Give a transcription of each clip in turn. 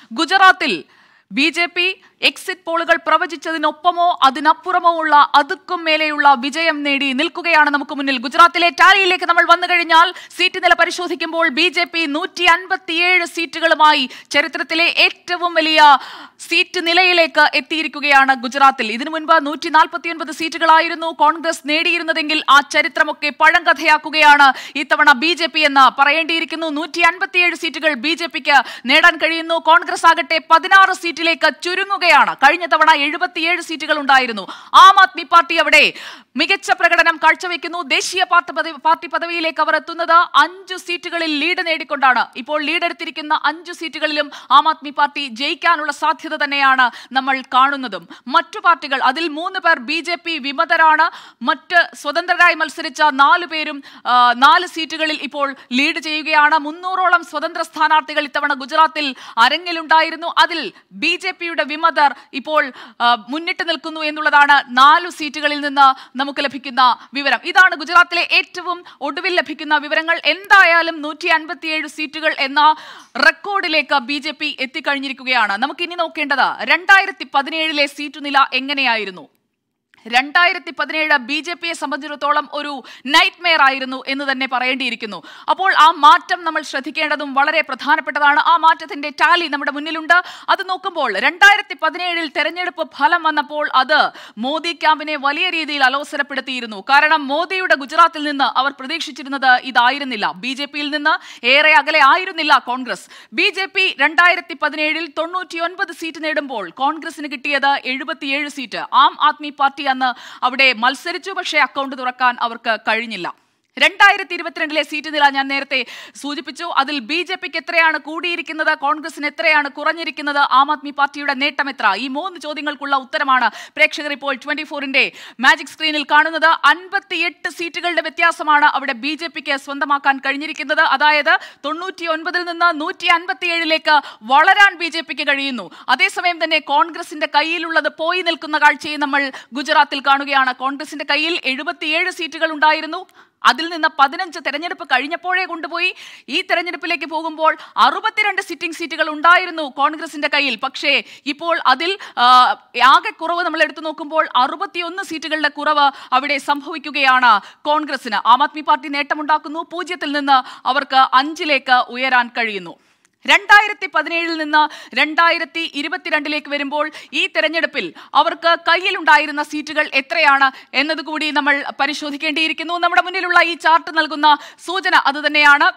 ഗുജറാത്തിൽ B J P exit പോളുകൾ പ്രവചിച്ചതിനൊപ്പമോ അതിനപ്പുറമോ ഉള്ള അതുക്കും മേലെയുള്ള വിജയം നേടി നിൽക്കുകയാണ് നമുക്ക് മുന്നിൽ ഗുജറാത്തിലെ ടാലിയിലേക്ക് നമ്മൾ വന്നു കഴിഞ്ഞാൽ സീറ്റ് നില പരിശോധിക്കുമ്പോൾ ബി ജെ പി നൂറ്റി അൻപത്തിയേഴ് സീറ്റുകളുമായി ചരിത്രത്തിലെ ഏറ്റവും വലിയ സീറ്റ് നിലയിലേക്ക് എത്തിയിരിക്കുകയാണ് ഗുജറാത്തിൽ ഇതിനു മുൻപ് നൂറ്റി നാൽപ്പത്തിയൊൻപത് സീറ്റുകളായിരുന്നു കോൺഗ്രസ് നേടിയിരുന്നതെങ്കിൽ ആ ചരിത്രമൊക്കെ പഴങ്കഥയാക്കുകയാണ് ഇത്തവണ ബി ജെ പി എന്ന് പറയേണ്ടിയിരിക്കുന്നു നൂറ്റി അൻപത്തിയേഴ് സീറ്റുകൾ ബി ജെ പിക്ക് നേടാൻ കഴിയുന്നു കോൺഗ്രസ് ആകട്ടെ പതിനാറ് സീറ്റിലേക്ക് ചുരുങ്ങുകയാണ് കഴിഞ്ഞ തവണ എഴുപത്തിയേഴ് സീറ്റുകൾ ഉണ്ടായിരുന്നു ആം ആദ്മി പാർട്ടി അവിടെ മികച്ച പ്രകടനം കാഴ്ചവെക്കുന്നു ദേശീയ പാർട്ടി പദവി പാർട്ടി പദവിയിലേക്ക് അവർ എത്തുന്നത് അഞ്ചു സീറ്റുകളിൽ ലീഡ് നേടിക്കൊണ്ടാണ് ഇപ്പോൾ ലീഡ് എടുത്തിരിക്കുന്ന അഞ്ചു സീറ്റുകളിലും ആം ആദ്മി പാർട്ടി ജയിക്കാനുള്ള സാധ്യത തന്നെയാണ് നമ്മൾ കാണുന്നതും മറ്റു പാർട്ടികൾ അതിൽ മൂന്ന് പേർ ബി ജെ പി വിമതരാണ് മറ്റ് സ്വതന്ത്രരായി മത്സരിച്ച നാല് പേരും ആ, നാല് സീറ്റുകളിൽ ഇപ്പോൾ ലീഡ് ചെയ്യുകയാണ് മുന്നൂറോളം സ്വതന്ത്ര സ്ഥാനാർത്ഥികൾ ഇത്തവണ ഗുജറാത്തിൽ അരങ്ങിലുണ്ടായിരുന്നു അതിൽ ബി ജെ പിയുടെ വിമതർ ഇപ്പോൾ ആ, മുന്നിട്ട് നിൽക്കുന്നു എന്നുള്ളതാണ് നാലു സീറ്റുകളിൽ നിന്ന് നമുക്ക് ലഭിക്കുന്ന വിവരം ഇതാണ് ഗുജറാത്തിലെ ഏറ്റവും ഒടുവിൽ ലഭിക്കുന്ന വിവരങ്ങൾ എന്തായാലും നൂറ്റി അൻപത്തിയേഴ് സീറ്റുകൾ എന്ന റെക്കോർഡിലേക്ക് ബി ജെ പി എത്തിക്കഴിഞ്ഞിരിക്കുകയാണ് നമുക്ക് ഇനി നോക്കേണ്ടത് രണ്ടായിരത്തി പതിനേഴിലെ സീറ്റു നില എങ്ങനെയായിരുന്നു രണ്ടായിരത്തി പതിനേഴ് ബി ജെ പിയെ സംബന്ധിച്ചിടത്തോളം ഒരു നൈറ്റ് മെയർ ആയിരുന്നു എന്ന് തന്നെ പറയേണ്ടിയിരിക്കുന്നു അപ്പോൾ ആ മാറ്റം നമ്മൾ ശ്രദ്ധിക്കേണ്ടതും വളരെ പ്രധാനപ്പെട്ടതാണ് ആ മാറ്റത്തിന്റെ ടാലി നമ്മുടെ മുന്നിലുണ്ട് അത് നോക്കുമ്പോൾ രണ്ടായിരത്തി പതിനേഴിൽ തെരഞ്ഞെടുപ്പ് ഫലം വന്നപ്പോൾ അത് മോദി ക്യാമ്പിനെ വലിയ രീതിയിൽ അലോസരപ്പെടുത്തിയിരുന്നു കാരണം മോദിയുടെ ഗുജറാത്തിൽ നിന്ന് അവർ പ്രതീക്ഷിച്ചിരുന്നത് ഇതായിരുന്നില്ല ബി ജെ പിയിൽ നിന്ന് ഏറെ അകലെ ആയിരുന്നില്ല കോൺഗ്രസ് ബി ജെ പി രണ്ടായിരത്തി പതിനേഴിൽ തൊണ്ണൂറ്റിയൊൻപത് സീറ്റ് നേടുമ്പോൾ കോൺഗ്രസിന് കിട്ടിയത് എഴുപത്തിയേഴ് സീറ്റ് ആം ആദ്മി പാർട്ടി അന്ന് അവിടെ മത്സരിച്ചു പക്ഷേ അക്കൗണ്ട് തുറക്കാൻ അവർക്ക് കഴിഞ്ഞില്ല രണ്ടായിരത്തി ഇരുപത്തിരണ്ടിലെ സീറ്റ് നില ഞാൻ നേരത്തെ സൂചിപ്പിച്ചു അതിൽ ബി ജെ പിക്ക് എത്രയാണ് കൂടിയിരിക്കുന്നത് കോൺഗ്രസിന് എത്രയാണ് കുറഞ്ഞിരിക്കുന്നത് ആം ആദ്മി പാർട്ടിയുടെ നേട്ടം എത്ര ഈ മൂന്ന് ചോദ്യങ്ങൾക്കുള്ള ഉത്തരമാണ് പ്രേക്ഷകർ ഇപ്പോൾ ട്വന്റി ഫോറിന്റെ മാജിക് സ്ക്രീനിൽ കാണുന്നത് അൻപത്തിയെട്ട് സീറ്റുകളുടെ വ്യത്യാസമാണ് അവിടെ ബി ജെ പിക്ക് സ്വന്തമാക്കാൻ കഴിഞ്ഞിരിക്കുന്നത് അതായത് തൊണ്ണൂറ്റി ഒൻപതിൽ നിന്ന് നൂറ്റി അൻപത്തിയേഴിലേക്ക് വളരാൻ ബി ജെ പിക്ക് കഴിയുന്നു അതേസമയം തന്നെ കോൺഗ്രസിന്റെ കയ്യിലുള്ളത് പോയി നിൽക്കുന്ന കാഴ്ചയും നമ്മൾ ഗുജറാത്തിൽ കാണുകയാണ് കോൺഗ്രസിന്റെ കയ്യിൽ എഴുപത്തിയേഴ് സീറ്റുകൾ ഉണ്ടായിരുന്നു അതിൽ നിന്ന് പതിനഞ്ച് തെരഞ്ഞെടുപ്പ് കഴിഞ്ഞപ്പോഴേ കൊണ്ടുപോയി ഈ തെരഞ്ഞെടുപ്പിലേക്ക് പോകുമ്പോൾ അറുപത്തിരണ്ട് സിറ്റിംഗ് സീറ്റുകൾ ഉണ്ടായിരുന്നു കോൺഗ്രസിന്റെ കയ്യിൽ പക്ഷേ ഇപ്പോൾ അതിൽ ആ, ആകെ കുറവ് നമ്മൾ എടുത്തു നോക്കുമ്പോൾ അറുപത്തിയൊന്ന് സീറ്റുകളുടെ കുറവ് അവിടെ സംഭവിക്കുകയാണ് കോൺഗ്രസിന് ആം ആദ്മി പാർട്ടി നേട്ടമുണ്ടാക്കുന്നു പൂജ്യത്തിൽ നിന്ന് അവർക്ക് അഞ്ചിലേക്ക് ഉയരാൻ കഴിയുന്നു രണ്ടായിരത്തി പതിനേഴിൽ നിന്ന് രണ്ടായിരത്തി ഇരുപത്തിരണ്ടിലേക്ക് വരുമ്പോൾ ഈ തെരഞ്ഞെടുപ്പിൽ അവർക്ക് കയ്യിലുണ്ടായിരുന്ന സീറ്റുകൾ എത്രയാണ് എന്നതുകൂടി നമ്മൾ പരിശോധിക്കേണ്ടിയിരിക്കുന്നു നമ്മുടെ മുന്നിലുള്ള ഈ ചാർട്ട് നൽകുന്ന സൂചന അതുതന്നെയാണ്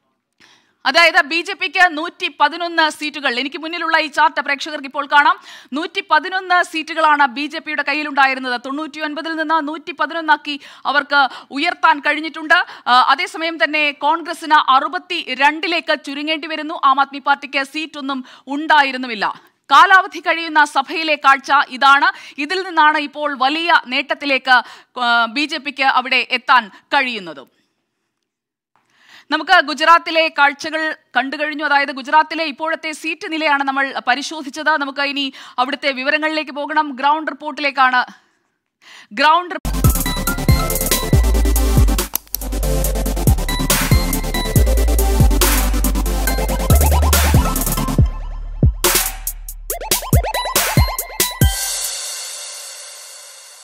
അതായത് ബി ജെ പിക്ക് നൂറ്റി പതിനൊന്ന് സീറ്റുകൾ എനിക്ക് മുന്നിലുള്ള ഈ ചാർട്ട് പ്രേക്ഷകർക്ക് ഇപ്പോൾ കാണാം നൂറ്റി പതിനൊന്ന് സീറ്റുകളാണ് ബി ജെ പിയുടെ കയ്യിലുണ്ടായിരുന്നത് തൊണ്ണൂറ്റി ഒൻപതിൽ നിന്ന് നൂറ്റി പതിനൊന്നാക്കി അവർക്ക് ഉയർത്താൻ കഴിഞ്ഞിട്ടുണ്ട് ആ, അതേസമയം തന്നെ കോൺഗ്രസിന് അറുപത്തി രണ്ടിലേക്ക് ചുരുങ്ങേണ്ടി വരുന്നു ആം ആദ്മി പാർട്ടിക്ക് സീറ്റൊന്നും ഉണ്ടായിരുന്നുമില്ല കാലാവധി കഴിയുന്ന സഭയിലെ കാഴ്ച ഇതാണ് ഇതിൽ നിന്നാണ് ഇപ്പോൾ വലിയ നേട്ടത്തിലേക്ക് ബി ജെ പിക്ക് അവിടെ എത്താൻ കഴിയുന്നതും നമുക്ക് ഗുജറാത്തിലെ കാഴ്ചകൾ കണ്ടു കഴിഞ്ഞു അതായത് ഗുജറാത്തിലെ ഇപ്പോഴത്തെ സീറ്റ് നിലയാണ് നമ്മൾ പരിശോധിച്ചത് നമുക്ക് ഇനി അവിടുത്തെ വിവരങ്ങളിലേക്ക് പോകണം ഗ്രൗണ്ട് റിപ്പോർട്ടിലേക്കാണ് ഗ്രൗണ്ട്